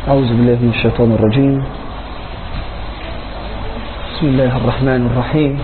أعوذ بالله من الشيطان الرجيم بسم الله الرحمن الرحيم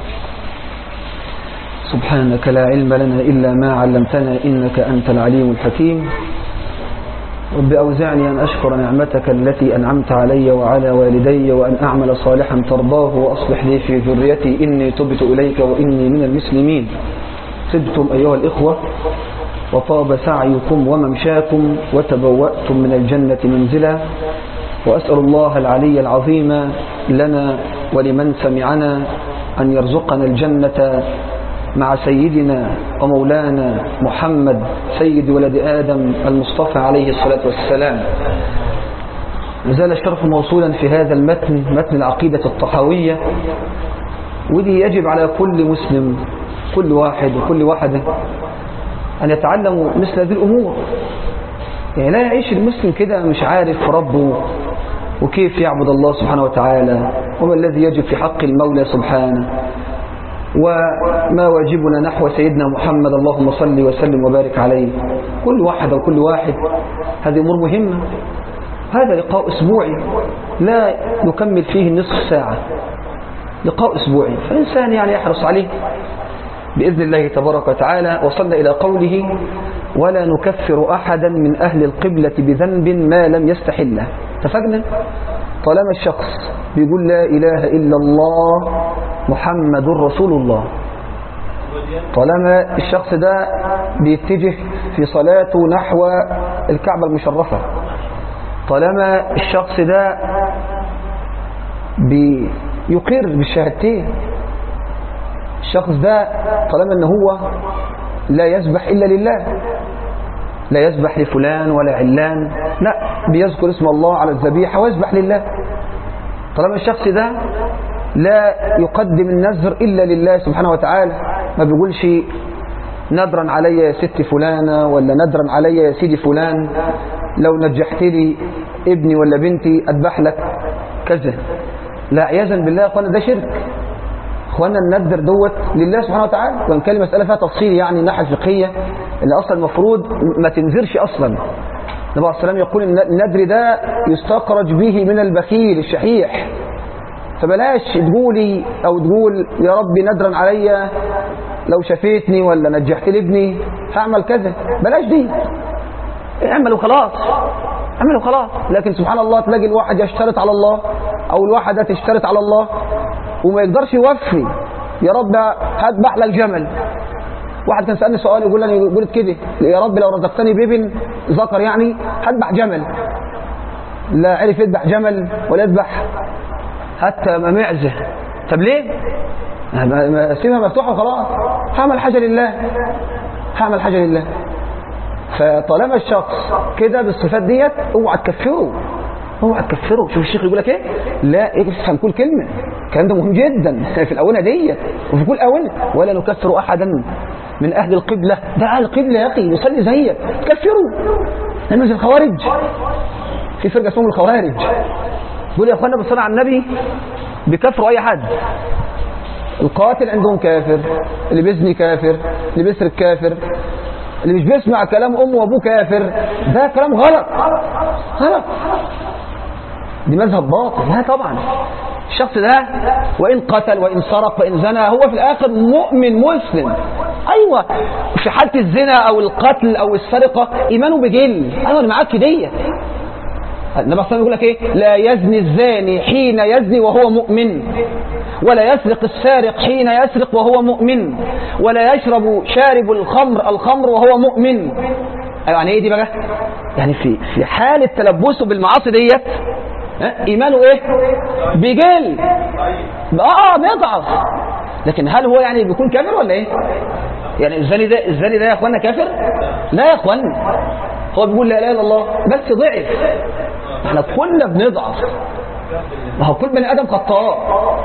سبحانك لا علم لنا إلا ما علمتنا إنك أنت العليم الحكيم رب أوزعني أن أشكر نعمتك التي أنعمت علي وعلى والدي وأن أعمل صالحا ترضاه وأصلح لي في ذريتي إني تبت إليك وإني من المسلمين صدتم أيها الإخوة وطاب سعيكم وممشاكم وتبوأتم من الجنة منزلا وأسأل الله العلي العظيم لنا ولمن سمعنا أن يرزقنا الجنة مع سيدنا ومولانا محمد سيد ولد آدم المصطفى عليه الصلاة والسلام نزال الشرف موصولا في هذا المتن متن العقيدة الطحاوية ودي يجب على كل مسلم كل واحد وكل واحدة أن يتعلموا مثل هذه الأمور يعني لا يعيش المسلم كده مش عارف ربه وكيف يعبد الله سبحانه وتعالى وما الذي يجب في حق المولى سبحانه وما واجبنا نحو سيدنا محمد اللهم صل وسلم وبارك عليه كل واحد وكل واحد هذه أمور مهمة هذا لقاء أسبوعي لا نكمل فيه نصف ساعة لقاء أسبوعي فالإنسان يعني يحرص عليه بإذن الله تبارك وتعالى وصلنا إلى قوله ولا نكفر أحدا من أهل القبلة بذنب ما لم يستحله اتفقنا طالما الشخص بيقول لا إله إلا الله محمد رسول الله طالما الشخص ده بيتجه في صلاته نحو الكعبة المشرفة طالما الشخص ده بيقر بالشهادتين الشخص ده طالما ان هو لا يسبح إلا لله لا يسبح لفلان ولا علان لا بيذكر اسم الله على الذبيحة ويسبح لله طالما الشخص ده لا يقدم النذر إلا لله سبحانه وتعالى ما بيقولش ندرا علي يا ست فلانة ولا ندرا علي يا سيدي فلان لو نجحت لي ابني ولا بنتي أذبح لك كذا لا عياذا بالله يا اخوانا ده شرك اخوانا الندر دوت لله سبحانه وتعالى وان كان المسألة فيها تفصيل يعني الناحية الفقهية اللي أصلا المفروض ما تنذرش أصلا النبي عليه السلام يقول ان الندر ده يستخرج به من البخيل الشحيح فبلاش تقولي او تقول يا ربي ندرا عليا لو شفيتني ولا نجحت لي ابني هعمل كذا بلاش دي اعمل وخلاص اعمل وخلاص لكن سبحان الله تلاقي الواحد يشترط على الله او الواحدة تشترط على الله وما يقدرش يوفي يا رب هذبح لك جمل واحد كان سألني سؤال يقول لي قلت كده يا رب لو رزقتني بابن ذكر يعني هذبح جمل لا عرف يذبح جمل ولا يذبح حتى معزه طب ليه سيبها مفتوحه وخلاص هعمل حاجه لله هعمل حاجه لله فطالما الشخص كده بالصفات ديت اوعى تكفره اوعى تكفره شوف الشيخ يقول لك ايه لا افهم كل كلمه الكلام ده مهم جدا في الاونه ديت وفي كل اونه ولا نكفر احدا من اهل القبله ده اهل القبله يا اخي يصلي زيك كفروا لانه زي الخوارج في فرقه اسمهم الخوارج يقول يا اخوانا بالصلاه على النبي بكفروا اي حد القاتل عندهم كافر اللي بيزني كافر اللي بيسرق كافر اللي مش بيسمع كلام امه وابوه كافر ده كلام غلط غلط دي مذهب باطل لا طبعا الشخص ده وإن قتل وإن سرق وإن زنى هو في الآخر مؤمن مسلم أيوة في حالة الزنا أو القتل أو السرقة إيمانه بجل أيوة أنا معاك ديت النبي صلى الله عليه وسلم يقول لك ايه لا يزني الزاني حين يزني وهو مؤمن ولا يسرق السارق حين يسرق وهو مؤمن ولا يشرب شارب الخمر الخمر وهو مؤمن أيوة يعني ايه دي بقى يعني في في حالة تلبسه بالمعاصي ديت ايمانه ايه بيجل اه بيضعف لكن هل هو يعني بيكون كافر ولا ايه يعني الزاني ده الزاني ده يا اخوانا كافر لا يا اخوانا هو بيقول لا اله الا الله بس ضعف احنا كلنا بنضعف ما هو كل بني ادم خطاء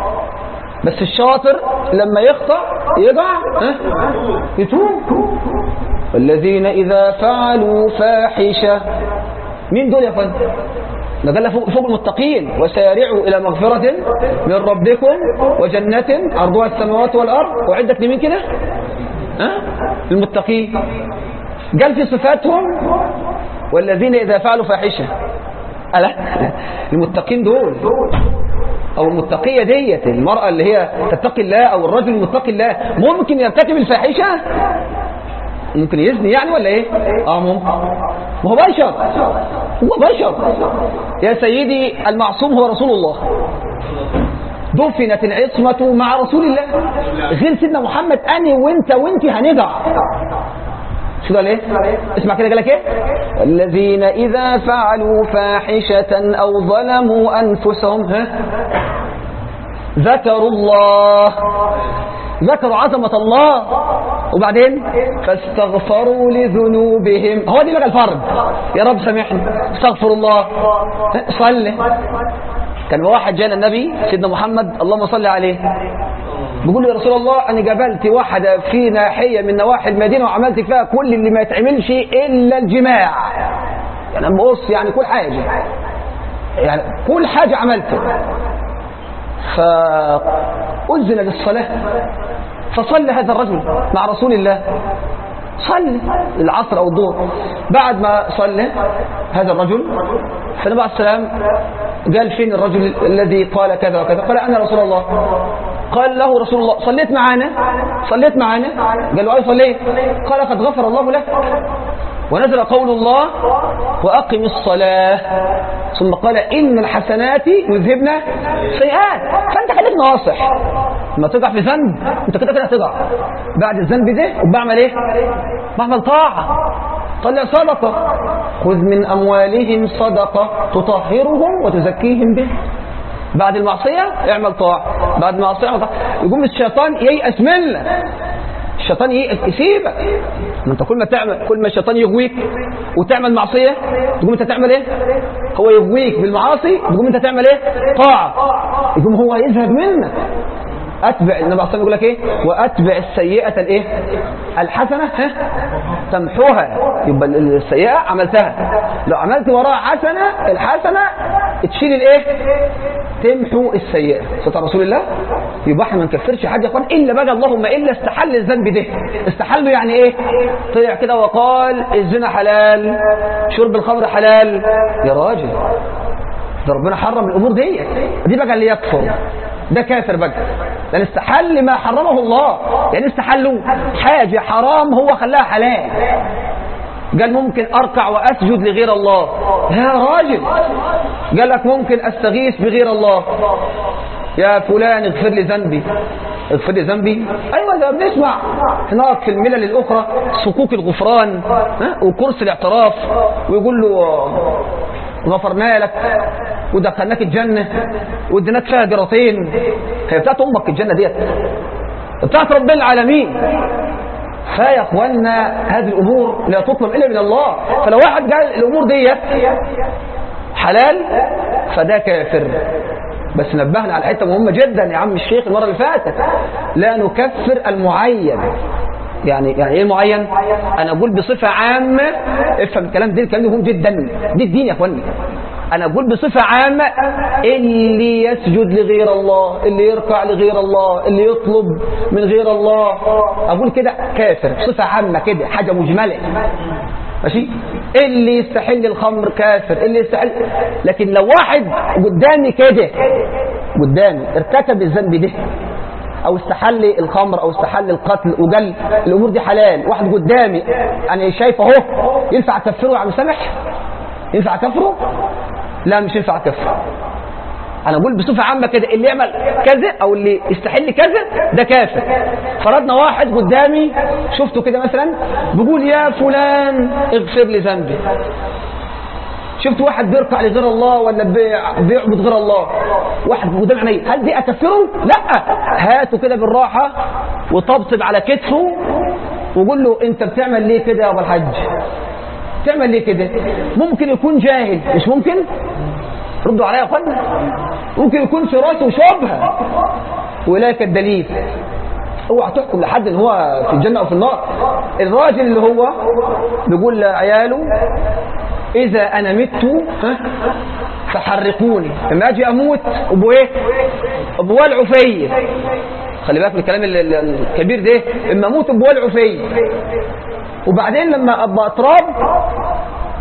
بس الشاطر لما يخطأ يقع ها يتوب والذين اذا فعلوا فاحشه مين دول يا فندم ده قال فوق, فوق المتقين وسارعوا إلى مغفرة من ربكم وجنة عرضها السماوات والأرض وعدت لمين كده ها المتقين قال في صفاتهم والذين إذا فعلوا فاحشة ألا المتقين دول أو المتقية ديت المرأة اللي هي تتقي الله أو الرجل المتقي الله ممكن يرتكب الفاحشة ممكن يزني يعني ولا ايه اه ممكن ما هو بشر هو بشر يا سيدي المعصوم هو رسول الله دفنت العصمة مع رسول الله غير سيدنا محمد أنا وانت وانت هنقع شو قال ايه اسمع كده قالك ايه الذين إذا فعلوا فاحشة أو ظلموا أنفسهم ها ذكروا الله ذكروا عظمة الله وبعدين فاستغفروا لذنوبهم هو دي بقى الفرض يا رب سامحني استغفر الله صلي كان واحد جاء النبي سيدنا محمد اللهم صل عليه بيقول له يا رسول الله انا قابلت واحده في ناحيه من نواحي المدينه وعملت فيها كل اللي ما يتعملش الا الجماع يعني بص يعني كل حاجه يعني كل حاجه عملته فأذن للصلاة فصلى هذا الرجل مع رسول الله صلى العصر أو الظهر بعد ما صلى هذا الرجل فالنبي عليه السلام قال فين الرجل الذي قال كذا وكذا قال أنا رسول الله قال له رسول الله صليت معانا صليت معانا قال له أي صليت قال قد غفر الله لك ونزل قول الله وأقم الصلاة ثم قال إن الحسنات يذهبن سيئات فأنت خليك ناصح لما تقع في ذنب أنت كده كده هتقع بعد الذنب ده وبعمل إيه؟ بعمل طاعة طلع صدقة خذ من أموالهم صدقة تطهرهم وتزكيهم به بعد المعصية اعمل طاعة بعد المعصية اعمل طاعة يقوم الشيطان ييأس منك الشيطان يسيبك ما انت كل ما تعمل كل ما الشيطان يغويك وتعمل معصية تقوم انت تعمل ايه هو يغويك بالمعاصي تقوم انت تعمل ايه طاعة يقوم هو يذهب منك اتبع النبي عليه الصلاه يقول لك ايه واتبع السيئه الايه الحسنه ها تمحوها يبقى السيئه عملتها لو عملت وراها حسنه الحسنه تشيل الايه تمحو السيئه ستر رسول الله يبقى احنا ما نكفرش حد يا اخوان الا بقى اللهم الا استحل الذنب ده استحله يعني ايه طلع كده وقال الزنا حلال شرب الخمر حلال يا راجل ده ربنا حرم الامور دي دي بقى اللي يكفر ده كافر بقى لان استحل ما حرمه الله يعني استحلوا حاجه حرام هو خلاها حلال قال ممكن اركع واسجد لغير الله يا راجل قال لك ممكن استغيث بغير الله يا فلان اغفر لي ذنبي اغفر لي ذنبي ايوه ده بنسمع هناك في الملل الاخرى صكوك الغفران ها وكرسي الاعتراف ويقول له غفرنا لك ودخلناك الجنة واديناك فيها جراتين هي بتاعت امك الجنة ديت بتاعت رب العالمين فيا اخوانا هذه الامور لا تطلب الا من الله فلو واحد قال الامور ديت حلال فده كافر بس نبهنا على حته مهمه جدا يا عم الشيخ المره اللي فاتت لا نكفر المعين يعني يعني ايه المعين انا اقول بصفه عامه افهم الكلام ده الكلام ده مهم جدا دي الدين يا اخواني انا اقول بصفه عامه اللي يسجد لغير الله اللي يركع لغير الله اللي يطلب من غير الله اقول كده كافر بصفه عامه كده حاجه مجمله ماشي اللي يستحل الخمر كافر اللي يستحل لكن لو واحد قدامي كده قدامي ارتكب الذنب ده او استحل الخمر او استحل القتل وقال الامور دي حلال واحد قدامي انا شايف اهو ينفع اكفره يا عم سامح ينفع اكفره لا مش ينفع اكفره انا اقول بصفه عامه كده اللي يعمل كذا او اللي يستحل كذا ده كافر فرضنا واحد قدامي شفته كده مثلا بيقول يا فلان اغفر لي ذنبي شفت واحد بيركع لغير الله ولا بيعبد غير الله واحد قدام عيني هل دي اكفره لا هاته كده بالراحه وطبطب على كتفه وقول له انت بتعمل ليه كده يا ابو الحاج تعمل ليه كده ممكن يكون جاهل مش ممكن ردوا عليا يا اخوانا ممكن يكون في راسه شبهه ولاك الدليل اوعى تحكم لحد ان هو في الجنه او في النار الراجل اللي هو بيقول لعياله اذا انا مت ها فحرقوني لما اجي اموت ابو ايه ابو ولعوا فيا خلي بالك من الكلام الكبير ده اما اموت ابو ولعوا فيا وبعدين لما ابقى اتراب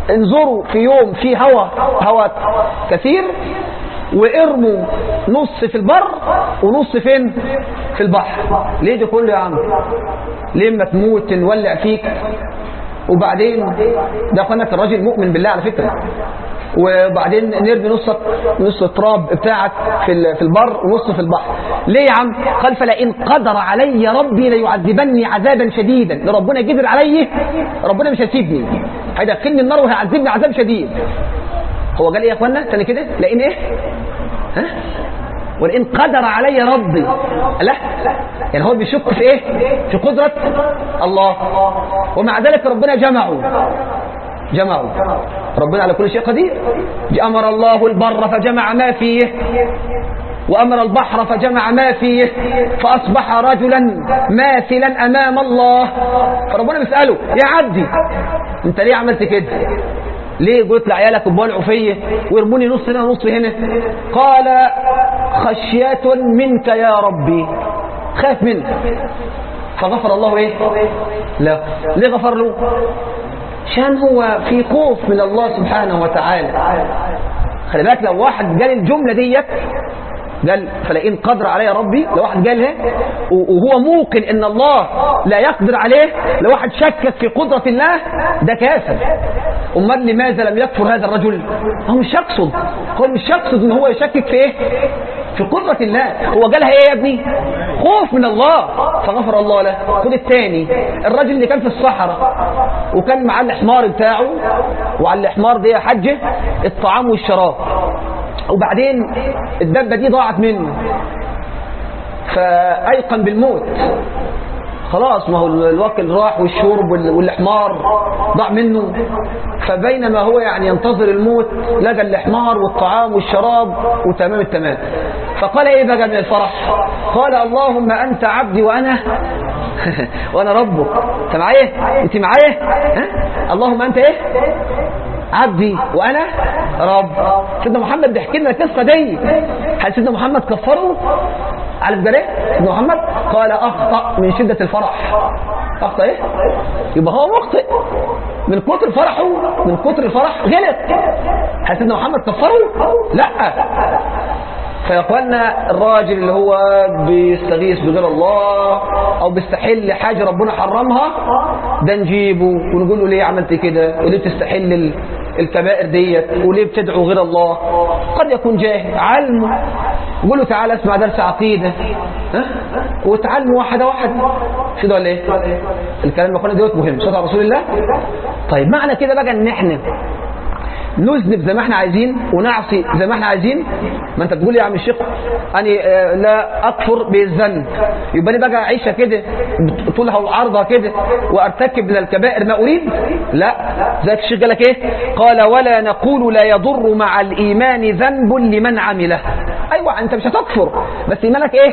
انظروا في يوم في هواء هواء كثير وارموا نص في البر ونص فين في البحر ليه ده كله يا عم ليه ما تموت نولع فيك وبعدين ده قناة الراجل مؤمن بالله على فكرة وبعدين نرمي نص نص التراب بتاعك في ال- في البر ونص في البحر ليه يا عم قال فلئن قدر علي ربي ليعذبني عذابا شديدا لو ربنا قدر علي ربنا مش هيسيبني هيدخلني النار وهيعذبني عذاب شديد هو قال ايه يا اخوانا تاني كده لئن ايه ها ولئن قدر علي ربي لا يعني هو بيشك في ايه في قدرة الله ومع ذلك ربنا جمعه جمعوا ربنا على كل شيء قدير أمر الله البر فجمع ما فيه وأمر البحر فجمع ما فيه فأصبح رجلا ماثلا أمام الله فربنا بيسأله يا عبدي أنت ليه عملت كده ليه قلت لعيالك ابوالعوا فيا ويرموني نص هنا ونص هنا قال خشية منك يا ربي خاف منك فغفر الله ايه لا ليه غفر له عشان هو في خوف من الله سبحانه وتعالى خلي بالك لو واحد قال الجملة ديت قال فلئن قدر علي ربي لو واحد قالها وهو موقن ان الله لا يقدر عليه لو واحد شكك في قدرة الله ده كافر امال لماذا لم يكفر هذا الرجل هو مش يقصد هو مش يقصد ان هو يشكك في ايه في قدرة الله هو قالها ايه يا ابني خوف من الله فغفر الله له خد الثاني الراجل اللي كان في الصحراء وكان معاه الحمار بتاعه وعلى الحمار دي يا حجه الطعام والشراب وبعدين الدبة دي ضاعت منه فأيقن بالموت خلاص ما هو الوكل راح والشرب والحمار ضاع منه فبينما هو يعني ينتظر الموت لقى الحمار والطعام والشراب وتمام التمام فقال ايه بقى من الفرح قال اللهم انت عبدي وانا وانا ربك انت معايا انت معايا ها؟ اللهم انت ايه عبدي وانا رب سيدنا محمد بيحكي لنا القصه دي هل سيدنا محمد كفره على الجريء سيدنا محمد قال اخطا من شده الفرح اخطا ايه يبقى هو مخطئ من كتر فرحه من كتر الفرح غلط هل سيدنا محمد كفره لا فيقولنا الراجل اللي هو بيستغيث بغير الله او بيستحل حاجه ربنا حرمها ده نجيبه ونقول له ليه عملت كده وليه بتستحل ال- الكبائر ديت وليه بتدعو غير الله قد يكون جاهل علمه قول له تعالى اسمع درس عقيده ها وتعلم واحده واحده مش ده ولا ايه الكلام اللي قلنا دوت مهم صلاه على رسول الله طيب معنى كده بقى ان احنا نذنب زي ما احنا عايزين ونعصي زي ما احنا عايزين ما انت بتقول يا عم الشيخ انا آه، لا اكفر بالذنب يبقى انا بقى عيشه كده طولها وعرضها كده وارتكب من الكبائر ما اريد لا زي الشيخ قال لك ايه قال ولا نقول لا يضر مع الايمان ذنب لمن عمله ايوه انت مش هتكفر بس ايمانك ايه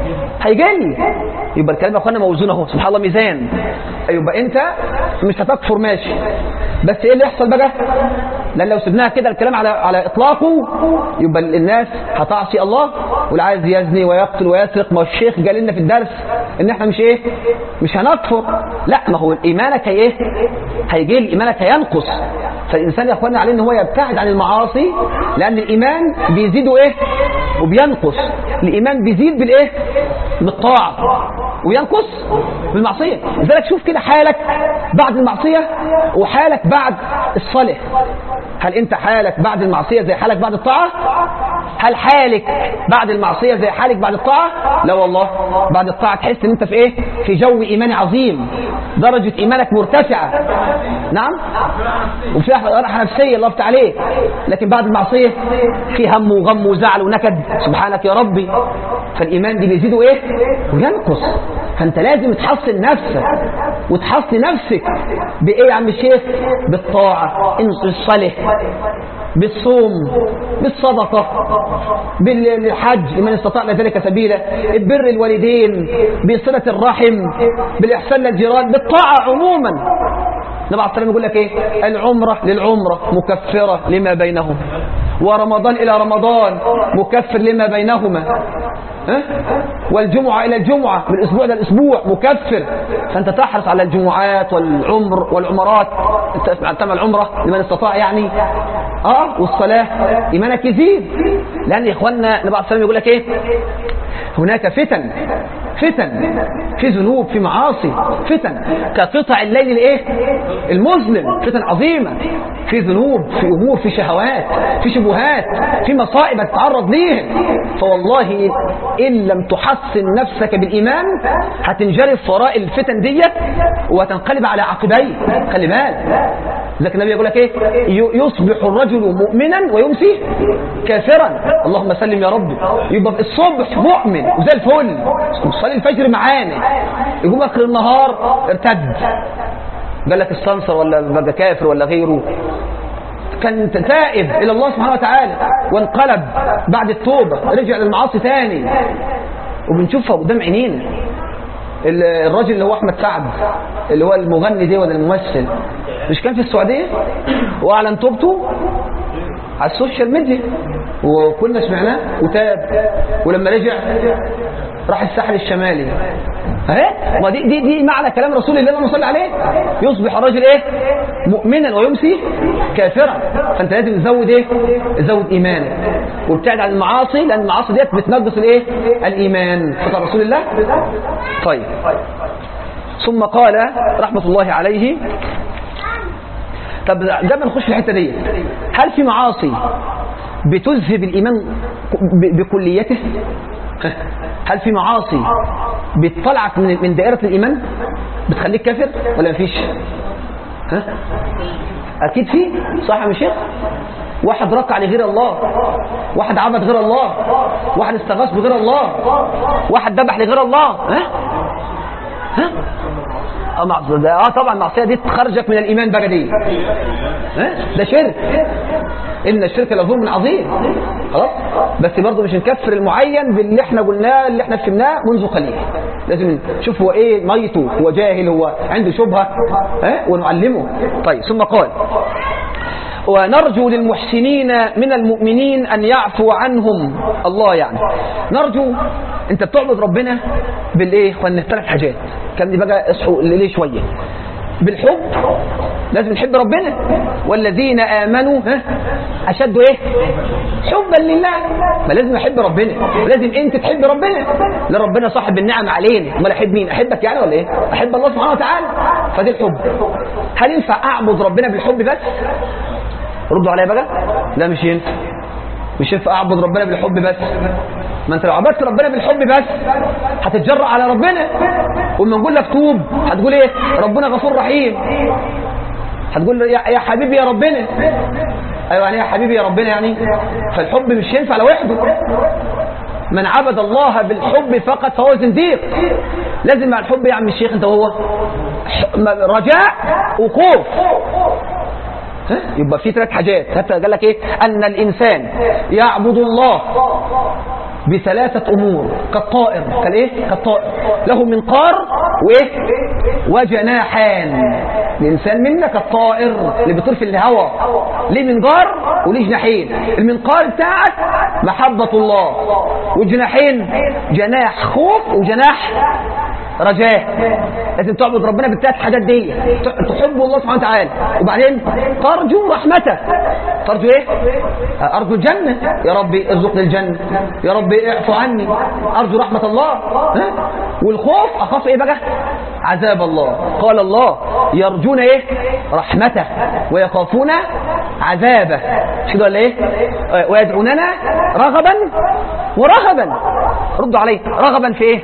هيجل يبقى الكلام يا اخوانا موزون اهو سبحان الله ميزان يبقى انت مش هتكفر ماشي بس ايه اللي يحصل بقى لان لو سبناها كده الكلام على على اطلاقه يبقى الناس هتعصي الله واللي عايز يزني ويقتل ويسرق ما هو الشيخ قال لنا في الدرس ان احنا مش ايه مش هنكفر لا ما هو ايمانك هي ايه هيجي ايمانك هينقص فالانسان يا اخوانا عليه ان هو يبتعد عن المعاصي لان الايمان بيزيد ايه وبينقص الايمان بيزيد بالايه بالطاعه وينقص بالمعصيه لذلك شوف كده حالك بعد المعصيه وحالك بعد الصالح هل انت حالك بعد المعصيه زي حالك بعد الطاعه هل حالك بعد المعصيه زي حالك بعد الطاعه لا والله بعد الطاعه تحس ان انت في ايه في جو ايماني عظيم درجه ايمانك مرتفعه نعم وفي راحه نفسيه الله يفتح عليك لكن بعد المعصيه في هم وغم وزعل ونكد سبحانك يا ربي فالايمان دي بيزيد ايه وينقص فانت لازم تحصن نفسك وتحصن نفسك بايه يا عم الشيخ بالطاعه بالصالح بالصوم بالصدقه بالحج لمن استطاع ذلك سبيلا بر الوالدين بصله الرحم بالاحسان للجيران بالطاعه عموما النبي عليه الصلاه يقول لك ايه العمره للعمره مكفره لما بينهم ورمضان الى رمضان مكفر لما بينهما ها؟ والجمعة إلى الجمعة من الأسبوع إلى الأسبوع مكفر فأنت تحرص على الجمعات والعمر والعمرات أنت تسمع العمرة لمن استطاع يعني آه والصلاة إيمانك يزيد لأن يا إخواننا النبي عليه الصلاة يقول لك إيه هناك فتن فتن في ذنوب في معاصي فتن كقطع الليل الايه المظلم فتن عظيمه في ذنوب في امور في شهوات في شبهات في مصائب تتعرض ليها فوالله ان لم تحصن نفسك بالايمان هتنجرف وراء الفتن ديت وتنقلب على عقبيه خلي بالك لكن النبي يقول لك ايه يصبح الرجل مؤمنا ويمسي كافرا اللهم سلم يا رب يبقى في الصبح مؤمن وزي الفل صلي الفجر معانا يقوم اخر النهار ارتد قال لك استنصر ولا بقى كافر ولا غيره كان تائب الى الله سبحانه وتعالى وانقلب بعد التوبه رجع للمعاصي تاني وبنشوفها قدام عينينا الراجل اللي هو احمد سعد اللي هو المغني ده ولا الممثل مش كان في السعوديه واعلن توبته على السوشيال ميديا وكنا سمعناه وتاب ولما رجع راح الساحل الشمالي اهي ما دي دي دي معنى كلام رسول الله اللهم صل عليه يصبح الرجل ايه مؤمنا ويمسي كافرا فانت لازم تزود ايه تزود ايمانك وابتعد عن المعاصي لان المعاصي ديت بتنقص الايه الايمان فقال رسول الله طيب ثم قال رحمه الله عليه طب قبل ما نخش في الحته دي هل في معاصي بتذهب الايمان بكليته هل في معاصي بتطلعك من من دائره الايمان بتخليك كافر ولا مفيش ها اكيد في صح يا شيخ واحد ركع لغير الله واحد عبد غير الله واحد استغاث بغير الله واحد ذبح لغير الله ها ها اه اه طبعا المعصيه دي تخرجك من الايمان بقى دي ها ده شرك ان الشرك لظلم عظيم خلاص بس برضه مش نكفر المعين باللي احنا قلناه اللي احنا فهمناه منذ قليل لازم نشوف هو ايه ميته هو جاهل هو عنده شبهه ها ونعلمه طيب ثم قال ونرجو للمحسنين من المؤمنين أن يعفو عنهم الله يعني نرجو أنت بتعبد ربنا بالإيه إخوان ثلاث حاجات كان دي بقى اصحوا ليه شوية بالحب لازم نحب ربنا والذين آمنوا ها أشد إيه حبا لله ما لازم أحب ربنا لازم أنت تحب ربنا لا ربنا صاحب النعم علينا امال أحب مين أحبك يعني ولا إيه أحب الله سبحانه وتعالى فدي الحب هل ينفع أعبد ربنا بالحب بس ردوا عليا بقى لا مش ينفع مش ينفع اعبد ربنا بالحب بس ما انت لو عبدت ربنا بالحب بس هتتجرأ على ربنا ولما نقول لك توب هتقول ايه ربنا غفور رحيم هتقول يا, يا حبيبي يا ربنا ايوه يعني يا حبيبي يا ربنا يعني فالحب مش ينفع لوحده من عبد الله بالحب فقط فهو زنديق لازم مع الحب يا عم الشيخ انت وهو رجاء وخوف يبقى في ثلاث حاجات حتى قال لك ايه ان الانسان يعبد الله بثلاثة أمور كالطائر كالإيه؟ كالطائر له منقار وإيه؟ وجناحان الإنسان منا كالطائر اللي بيطير في الهواء ليه منقار وليه جناحين المنقار بتاعك محبة الله والجناحين جناح خوف وجناح رجاء لازم تعبد ربنا بالثلاث حاجات دي تحب الله سبحانه وتعالى وبعدين ترجو رحمته ترجو ايه ارجو الجنه يا ربي ارزقني الجنه يا ربي اعفو عني ارجو رحمه الله ها والخوف اخاف ايه بقى عذاب الله قال الله يرجون ايه رحمته ويخافون عذابه مش كده ولا ايه ويدعوننا رغبا ورهبا ردوا عليه رغبا في ايه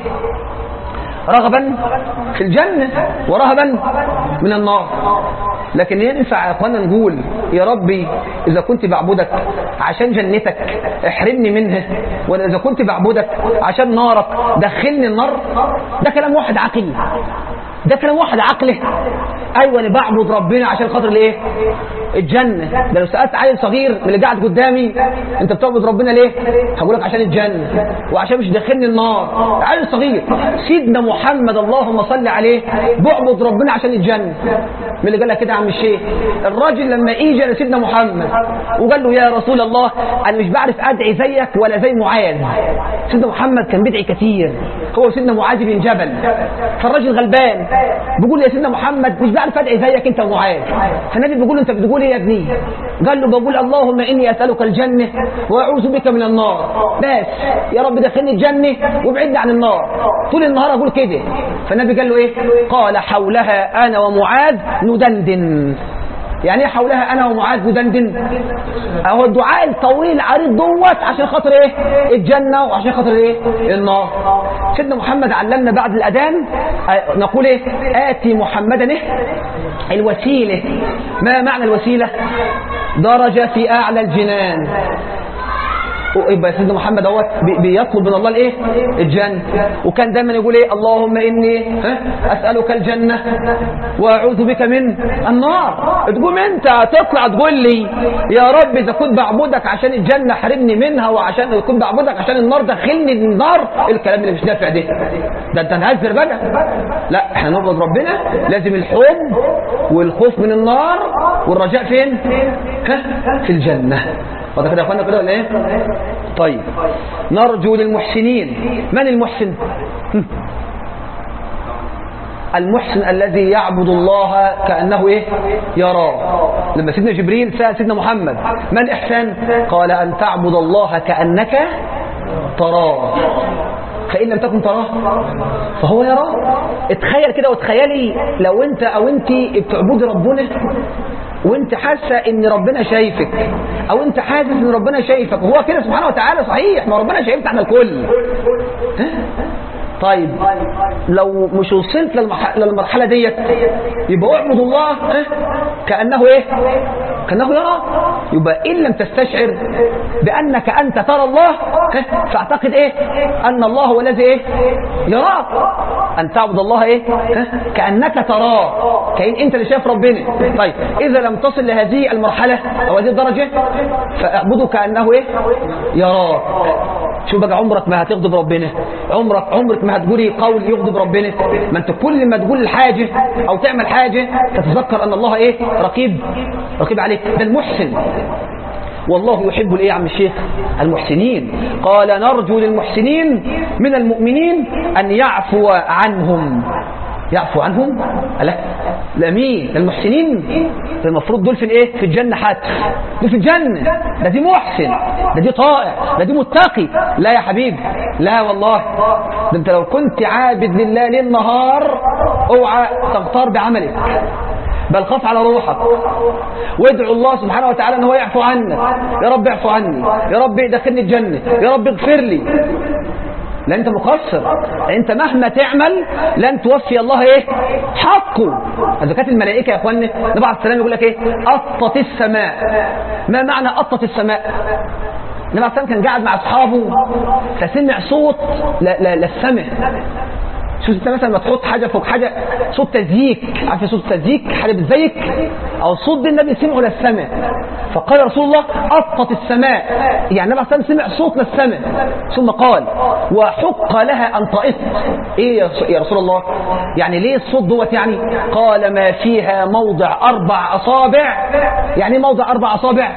رغبا في الجنة ورهبا من النار لكن ينفع يا اخوانا نقول يا ربي اذا كنت بعبدك عشان جنتك احرمني منها ولا اذا كنت بعبدك عشان نارك دخلني النار ده كلام واحد عقل ده كلام واحد عقله ايوه انا بعبد ربنا عشان خاطر الايه الجنه ده لو سالت عيل صغير من اللي قاعد قدامي انت بتعبد ربنا ليه هقول لك عشان الجنه وعشان مش داخلني النار عيل صغير سيدنا محمد اللهم صل عليه بعبد ربنا عشان الجنه من اللي قال لك كده يا عم الشيخ الراجل لما اجى لسيدنا محمد وقال له يا رسول الله انا مش بعرف ادعي زيك ولا زي معاذ سيدنا محمد كان بيدعي كثير هو سيدنا معاذ بن جبل فالراجل غلبان بيقول يا سيدنا محمد مش بعرف ادعي زيك انت ومعاذ فالنبي بيقول له انت بتقول ايه يا ابني قال له بقول اللهم اني اسالك الجنه واعوذ بك من النار بس يا رب دخلني الجنه وابعدني عن النار طول النهار اقول كده فالنبي قال له ايه قال حولها انا ومعاذ ندندن يعني ايه حولها انا ومعاذ ندندن اهو الدعاء الطويل عريض دوت عشان خاطر ايه الجنه وعشان خاطر ايه النار سيدنا محمد علمنا بعد الاذان آه، نقول ايه اتي محمدا ايه الوسيله ما معنى الوسيله درجه في اعلى الجنان يبقى سيدنا محمد اهوت بي- بيطلب من الله الايه الجنه وكان دايما يقول ايه اللهم اني ها، اسالك الجنه واعوذ بك من النار تقوم انت تطلع تقول لي يا رب اذا كنت بعبدك عشان الجنه حرمني منها وعشان إذا كنت بعبدك عشان النار دخلني النار الكلام اللي مش نافع ده ده انت نهزر بقى لا احنا نعبد ربنا لازم الحب والخوف من النار والرجاء فين ها؟ في الجنه واضح كده يا اخوانا كده ولا ايه طيب نرجو للمحسنين من المحسن هم. المحسن الذي يعبد الله كأنه إيه يراه لما سيدنا جبريل سأل سيدنا محمد ما الإحسان قال أن تعبد الله كأنك تراه فإن لم تكن تراه فهو يراه اتخيل كده وتخيلي لو انت او انت بتعبدي ربنا وانت حاسه ان ربنا شايفك او انت حاسس ان ربنا شايفك وهو كده سبحانه وتعالى صحيح ما ربنا شايفنا احنا الكل ها؟ طيب لو مش وصلت للمح... للمرحله ديت يبقى اعبد الله ها؟ كانه ايه كانه يرى يبقى ان لم تستشعر بانك انت ترى الله ها؟ فاعتقد ايه ان الله هو الذي ايه يراك ان تعبد الله ايه ها؟ كانك تراه كأن انت اللي شايف ربنا طيب اذا لم تصل لهذه المرحله او هذه الدرجه فاعبده كانه ايه يراك شوف بقى عمرك ما هتغضب ربنا عمرك عمرك ما هتقولي قول يغضب ربنا ما انت كل ما تقول الحاجه او تعمل حاجه تتذكر ان الله ايه رقيب رقيب عليك ده المحسن والله يحب الايه يا عم الشيخ المحسنين قال نرجو للمحسنين من المؤمنين ان يعفو عنهم يعفو عنهم لا لا مين المحسنين المفروض دول في الايه في الجنه حتى دول في الجنه ده دي محسن ده دي طائع ده دي متقي لا يا حبيبي لا والله ده انت لو كنت عابد لله ليل نهار اوعى تغتار بعملك بل خاف على روحك وادعو الله سبحانه وتعالى ان هو يعفو عنك يا رب اعفو عني يا رب دخلني الجنه يا رب اغفر لي لا انت مقصر انت مهما تعمل لن توفي الله ايه حقه اذا كانت الملائكه يا اخواني النبي عليه السلام يقول لك ايه قطت السماء ما معنى قطت السماء النبي عليه السلام كان قاعد مع اصحابه فسمع صوت لا لا للسماء شوف انت مثلا ما تحط حاجه فوق حاجه صوت تزييك عارف صوت تزييك حاجه بتزيك او الصوت ده النبي سمعه للسماء فقال رسول الله قطت السماء يعني النبي عليه سمع صوت للسماء ثم قال وحق لها ان تقط ايه يا يا رسول الله يعني ليه الصوت دوت يعني قال ما فيها موضع اربع اصابع يعني ايه موضع اربع اصابع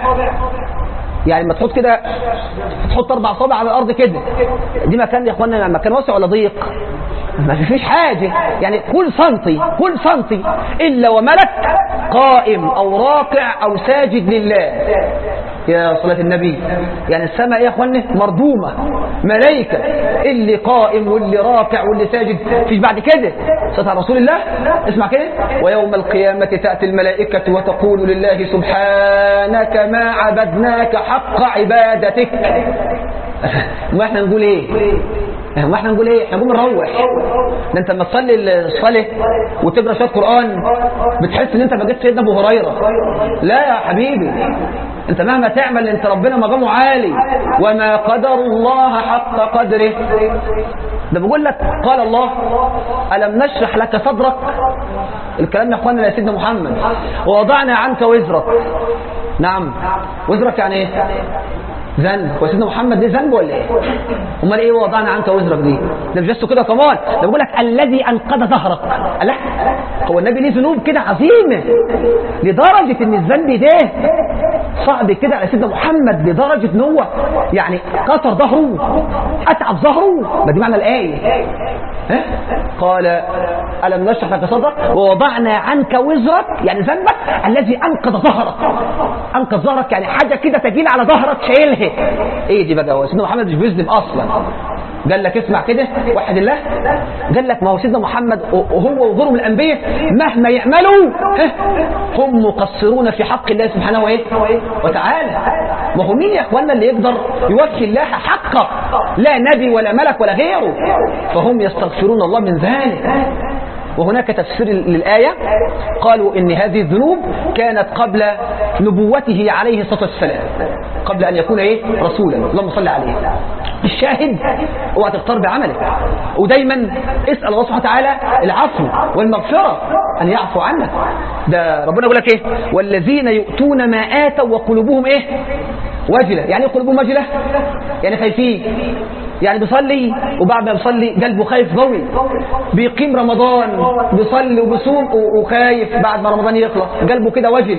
يعني ما تحط كده تحط اربع اصابع على الارض كده دي مكان يا اخوانا مكان واسع ولا ضيق ما فيش حاجة يعني كل سنتي كل سنتي إلا وملك قائم أو راكع أو ساجد لله يا صلاة النبي يعني السماء يا اخواني مردومة ملائكة اللي قائم واللي راكع واللي ساجد فيش بعد كده صلاة على رسول الله اسمع كده ويوم القيامة تأتي الملائكة وتقول لله سبحانك ما عبدناك حق عبادتك ما احنا نقول ايه ما احنا نقول ايه احنا نقوم نروح ده انت لما تصلي الصلاه وتقرا شويه قران بتحس ان انت بقيت سيدنا ابو هريره لا يا حبيبي انت مهما تعمل انت ربنا مقامه عالي وما قدر الله حق قدره ده بيقول لك قال الله ألم نشرح لك صدرك الكلام يا اخوانا يا سيدنا محمد ووضعنا عنك وزرك نعم وزرك يعني ايه ذنب هو سيدنا محمد ليه ذنب ولا ايه امال ايه وضعنا عنك وزرك دي ده مش بس كده كمان ده بيقول لك الذي انقذ ظهرك لا هو النبي ليه ذنوب كده عظيمه لدرجه ان الذنب ده صعب كده على سيدنا محمد لدرجه ان هو يعني كسر ظهره اتعب ظهره ما دي معنى الايه ها؟ قال ألم نشرح لك صدرك ووضعنا عنك وزرك يعني ذنبك الذي أنقذ ظهرك أنقذ ظهرك يعني حاجة كده تجيل على ظهرك شايلها إيه دي بقى هو سيدنا محمد مش بيذنب أصلا قال لك اسمع كده وحد الله قال لك ما هو سيدنا محمد وهو وغيره من الأنبياء مهما يعملوا ها، هم مقصرون في حق الله سبحانه وإيه؟ وتعالى ما هو مين يا اخوانا اللي يقدر يوفي الله حقه لا نبي ولا ملك ولا غيره فهم يستغفرون الله من ذلك وهناك تفسير للآية قالوا إن هذه الذنوب كانت قبل نبوته عليه الصلاة والسلام قبل أن يكون إيه رسولا اللهم صل عليه الشاهد اوعى تختار بعملك ودايما اسأل الله سبحانه وتعالى العفو والمغفرة أن يعفو عنك ده ربنا يقول لك إيه والذين يؤتون ما آتوا وقلوبهم إيه وجلة يعني ايه قلوبهم وجلة يعني خايفين يعني بيصلي وبعد ما بيصلي قلبه خايف قوي بيقيم رمضان بيصلي وبيصوم وخايف بعد ما رمضان يخلص قلبه كده وجل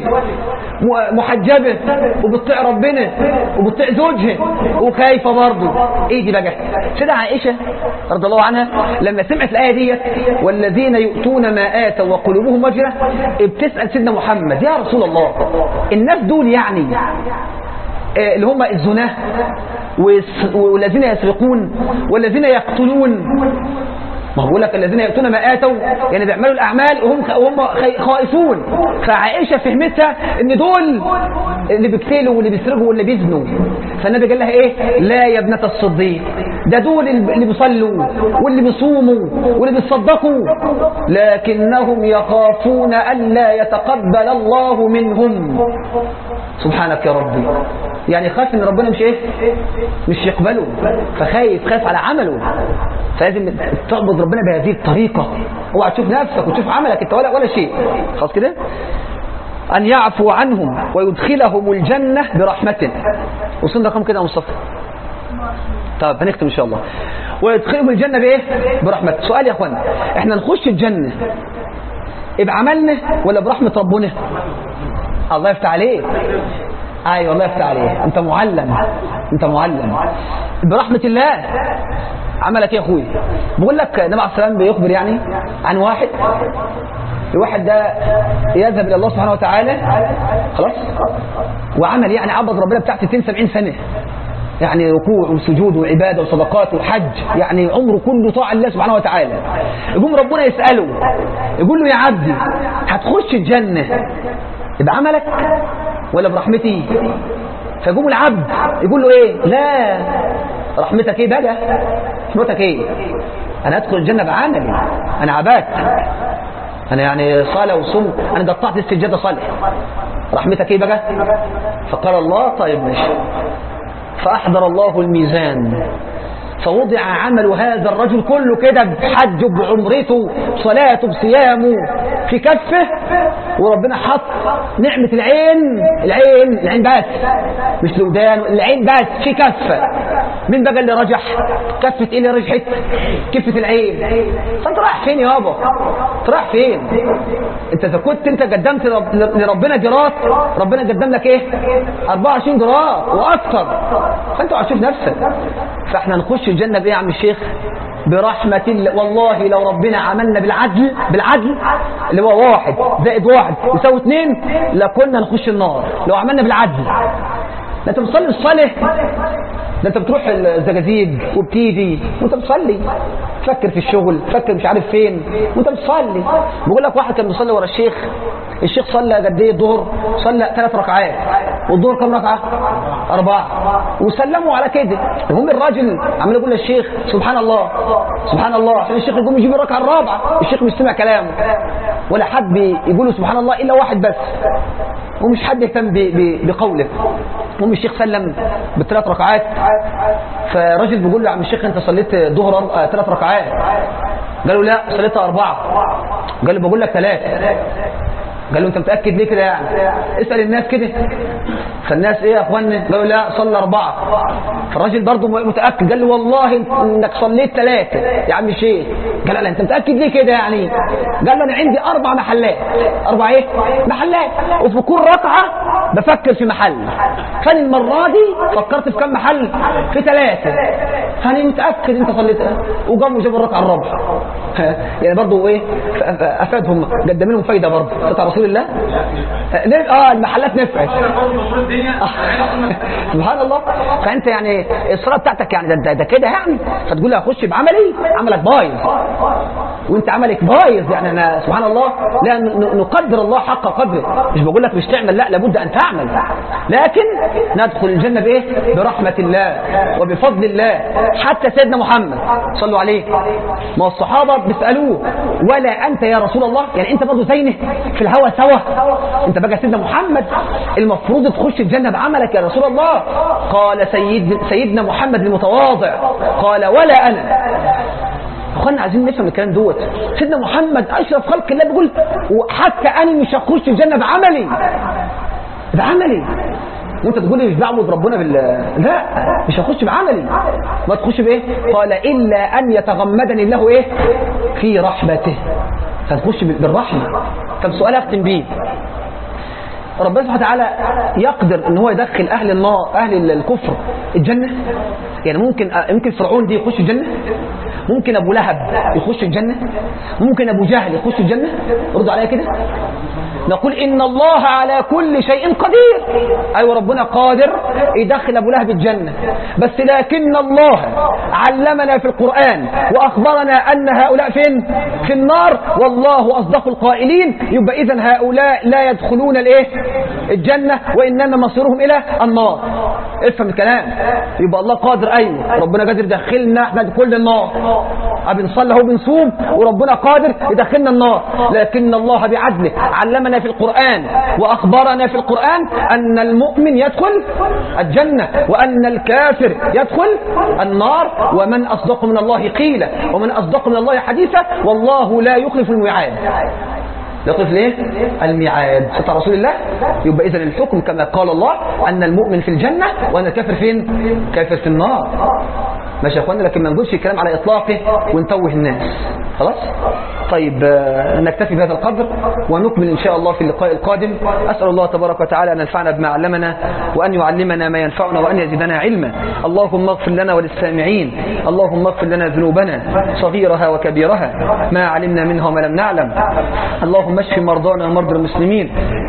م- محجبه وبتطيع ربنا وبتطيع زوجها وخايفه برضه ايه دي بقى سيدة عائشه رضي الله عنها لما سمعت الايه ديت والذين يؤتون ما اتوا وقلوبهم وجله بتسال سيدنا محمد يا رسول الله الناس دول يعني آه، اللي هم الزناه والس- والذين يسرقون والذين يقتلون ما هو بيقول لك الذين يأتون ما آتوا يعني بيعملوا الأعمال وهم خ- وهم خي- خائفون فعائشة فهمتها إن دول اللي بيقتلوا واللي بيسرقوا واللي بيزنوا فالنبي قال لها إيه لا يا ابنة الصديق ده دول اللي بيصلوا واللي بيصوموا واللي بيصدقوا لكنهم يخافون ألا يتقبل الله منهم سبحانك يا ربي يعني خاف ان ربنا مش ايه مش يقبله فخايف خايف على عمله فلازم تعبد ربنا بهذه الطريقة اوعى تشوف نفسك وتشوف عملك انت ولا ولا شيء خلاص كده أن يعفو عنهم ويدخلهم الجنة برحمته وصلنا رقم كده يا مصطفى طب هنختم إن شاء الله ويدخلهم الجنة بإيه؟ برحمته سؤال يا أخوانا إحنا نخش الجنة بعملنا ولا برحمة ربنا الله يفتح عليك ايوه الله يفتح عليك انت معلم انت معلم برحمة الله عملك ايه يا اخوي بقول لك النبي عليه السلام بيخبر يعني عن واحد الواحد ده يذهب الى الله سبحانه وتعالى خلاص وعمل يعني عبد ربنا بتاع 60 70 سنه يعني ركوع وسجود وعباده وصدقات وحج يعني عمره كله طاعه لله سبحانه وتعالى يقوم ربنا يساله يقول له يا عبدي هتخش الجنه بعملك ولا برحمتي فيقوم العبد يقول له ايه لا رحمتك ايه بقى رحمتك ايه انا ادخل الجنه بعملي انا عبادت انا يعني صلاه وصوم انا قطعت السجاده صلاه رحمتك ايه بقى فقال الله طيب ماشي فاحضر الله الميزان فوضع عمل هذا الرجل كله كده بحجه بعمرته بصلاته بصيامه في كفه وربنا حط نعمة العين العين العين بس مش الودان العين بس في كفة مين بقى اللي رجح كفة ايه اللي رجحت كفة العين فانت رايح فين يابا انت رايح فين انت اذا كنت انت قدمت لرب- لربنا جرات ربنا قدم لك ايه 24 جرات واكثر فانت هتشوف نفسك فاحنا نخش الجنة بايه يا عم الشيخ برحمة الله والله لو ربنا عملنا بالعدل بالعدل اللي هو واحد زائد واحد يساوي اثنين لكنا نخش النار لو عملنا بالعدل لا انت بتصلي الصالح ده انت بتروح الزجاجيج وبتيجي وانت بتصلي تفكر في الشغل تفكر مش عارف فين وانت بتصلي بقول لك واحد كان بيصلي ورا الشيخ الشيخ صلى قد ايه الظهر صلى ثلاث ركعات والظهر كم ركعه اربعه وسلموا على كده المهم الراجل عمال يقول للشيخ سبحان الله سبحان الله عشان الشيخ يقوم يجيب الركعه الرابعه الشيخ مش سمع كلامه ولا حد يقول له سبحان الله الا واحد بس ومش حد يهتم ب- ب- بقوله المهم الشيخ سلم بالثلاث ركعات فالراجل بيقول له يا عم الشيخ انت صليت ظهر أرب- آه، ثلاث ركعات قال له لا صليتها اربعه قال له بقول لك ثلاثه قال له انت متاكد ليه كده يعني اسال الناس كده فالناس ايه يا اخوانا قالوا لا صلى اربعه فالراجل برضه متاكد قال له والله انك صليت ثلاثه يا عم الشيخ قال لا انت متاكد ليه كده يعني قال له انا عندي اربع محلات اربع ايه محلات وفي كل ركعه بفكر في محل فانا المره دي فكرت في كم محل في ثلاثه فانا متاكد انت صليت وقاموا جابوا الركعه الرابعه يعني برضه ايه ف- ف- افادهم قدم لهم فايده برضه بتاع رسول الله آه، ليه؟ اه المحلات نفعت سبحان الله فانت يعني الصلاه بتاعتك يعني ده, ده, ده كده يعني فتقول لي اخش بعملي عملك بايظ وانت عملك بايظ يعني انا سبحان الله لا ن- نقدر الله حق قدره مش بقول لك مش تعمل لا لابد ان تعمل لكن ندخل الجنه بايه برحمه الله وبفضل الله حتى سيدنا محمد صلوا عليه ما الصحابه بيسالوه ولا انت يا رسول الله يعني انت برضه زينه في الهوى سوا انت بقى سيدنا محمد المفروض تخش الجنه بعملك يا رسول الله قال سيد سيدنا محمد المتواضع قال ولا انا اخوانا عايزين نفهم الكلام دوت سيدنا محمد اشرف خلق الله بيقول وحتى انا مش هخش الجنه بعملي بعملي وانت تقول لي مش بعبد ربنا بال لا مش هخش بعملي ما تخش بايه قال الا ان يتغمدني الله ايه في رحمته هتخش بالرحمه طب سؤال اختم بيه ربنا سبحانه وتعالى يقدر ان هو يدخل اهل النار اهل الكفر الجنه يعني ممكن ممكن فرعون دي يخش الجنه ممكن ابو لهب يخش الجنه ممكن ابو جهل يخش الجنه ردوا عليا كده نقول ان الله على كل شيء قدير ايوه ربنا قادر يدخل ابو لهب الجنه بس لكن الله علمنا في القران واخبرنا ان هؤلاء فين في النار والله اصدق القائلين يبقى اذا هؤلاء لا يدخلون الايه الجنه وانما مصيرهم الى النار افهم الكلام يبقى الله قادر ايوه ربنا قادر يدخلنا احنا كل النار بنصلي اهو بنصوم وربنا قادر يدخلنا النار لكن الله بعدله علمنا في القرآن وأخبرنا في القرآن أن المؤمن يدخل الجنة وأن الكافر يدخل النار ومن أصدق من الله قيلا ومن أصدق من الله حديثا والله لا يخلف الميعاد يقف ليه الميعاد ستى رسول الله يبقى إذن الحكم كما قال الله أن المؤمن في الجنة وأن الكافر فين كافر في النار ماشي يا اخوانا لكن ما نقولش الكلام على اطلاقه ونتوه الناس خلاص طيب آه، نكتفي بهذا القدر ونكمل ان شاء الله في اللقاء القادم اسال الله تبارك وتعالى ان ينفعنا بما علمنا وان يعلمنا ما ينفعنا وان يزيدنا علما اللهم اغفر لنا وللسامعين اللهم اغفر لنا ذنوبنا صغيرها وكبيرها ما علمنا منها وما لم نعلم اللهم اشف مرضانا ومرضى المسلمين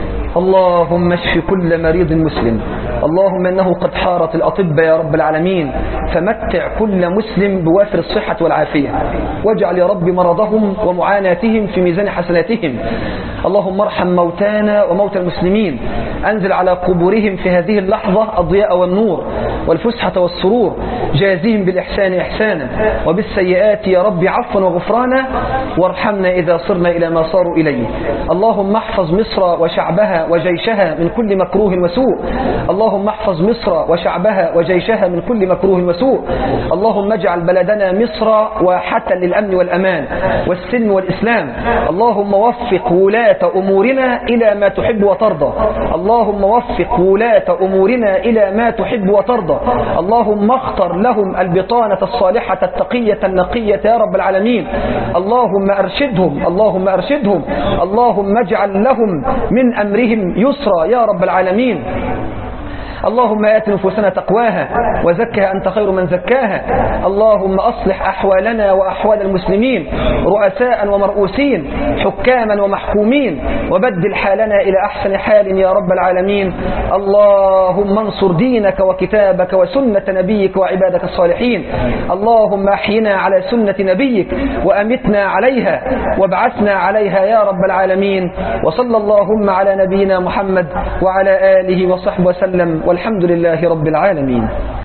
اللهم اشف كل مريض مسلم اللهم انه قد حارت الاطباء يا رب العالمين فمتع كل مسلم بوافر الصحه والعافيه واجعل يا رب مرضهم ومعاناتهم في ميزان حسناتهم اللهم ارحم موتانا وموتى المسلمين انزل على قبورهم في هذه اللحظه الضياء والنور والفسحه والسرور جازهم بالاحسان احسانا وبالسيئات يا رب عفوا وغفرانا وارحمنا اذا صرنا الى ما صاروا اليه اللهم احفظ مصر وشعبها وجيشها من كل مكروه وسوء اللهم احفظ مصر وشعبها وجيشها من كل مكروه وسوء اللهم اجعل بلدنا مصر واحة للأمن والأمان والسلم والإسلام اللهم وفق ولاة أمورنا إلى ما تحب وترضى اللهم وفق ولاة أمورنا إلى ما تحب وترضى اللهم اختر لهم البطانة الصالحة التقية النقية يا رب العالمين اللهم أرشدهم اللهم أرشدهم اللهم اجعل لهم من أمرهم يسرا يا رب العالمين اللهم آت نفوسنا تقواها وزكها أنت خير من زكاها اللهم أصلح أحوالنا وأحوال المسلمين رؤساء ومرؤوسين حكاما ومحكومين وبدل حالنا إلى أحسن حال يا رب العالمين اللهم انصر دينك وكتابك وسنة نبيك وعبادك الصالحين اللهم أحينا على سنة نبيك وأمتنا عليها وابعثنا عليها يا رب العالمين وصلى اللهم على نبينا محمد وعلى آله وصحبه وسلم والحمد لله رب العالمين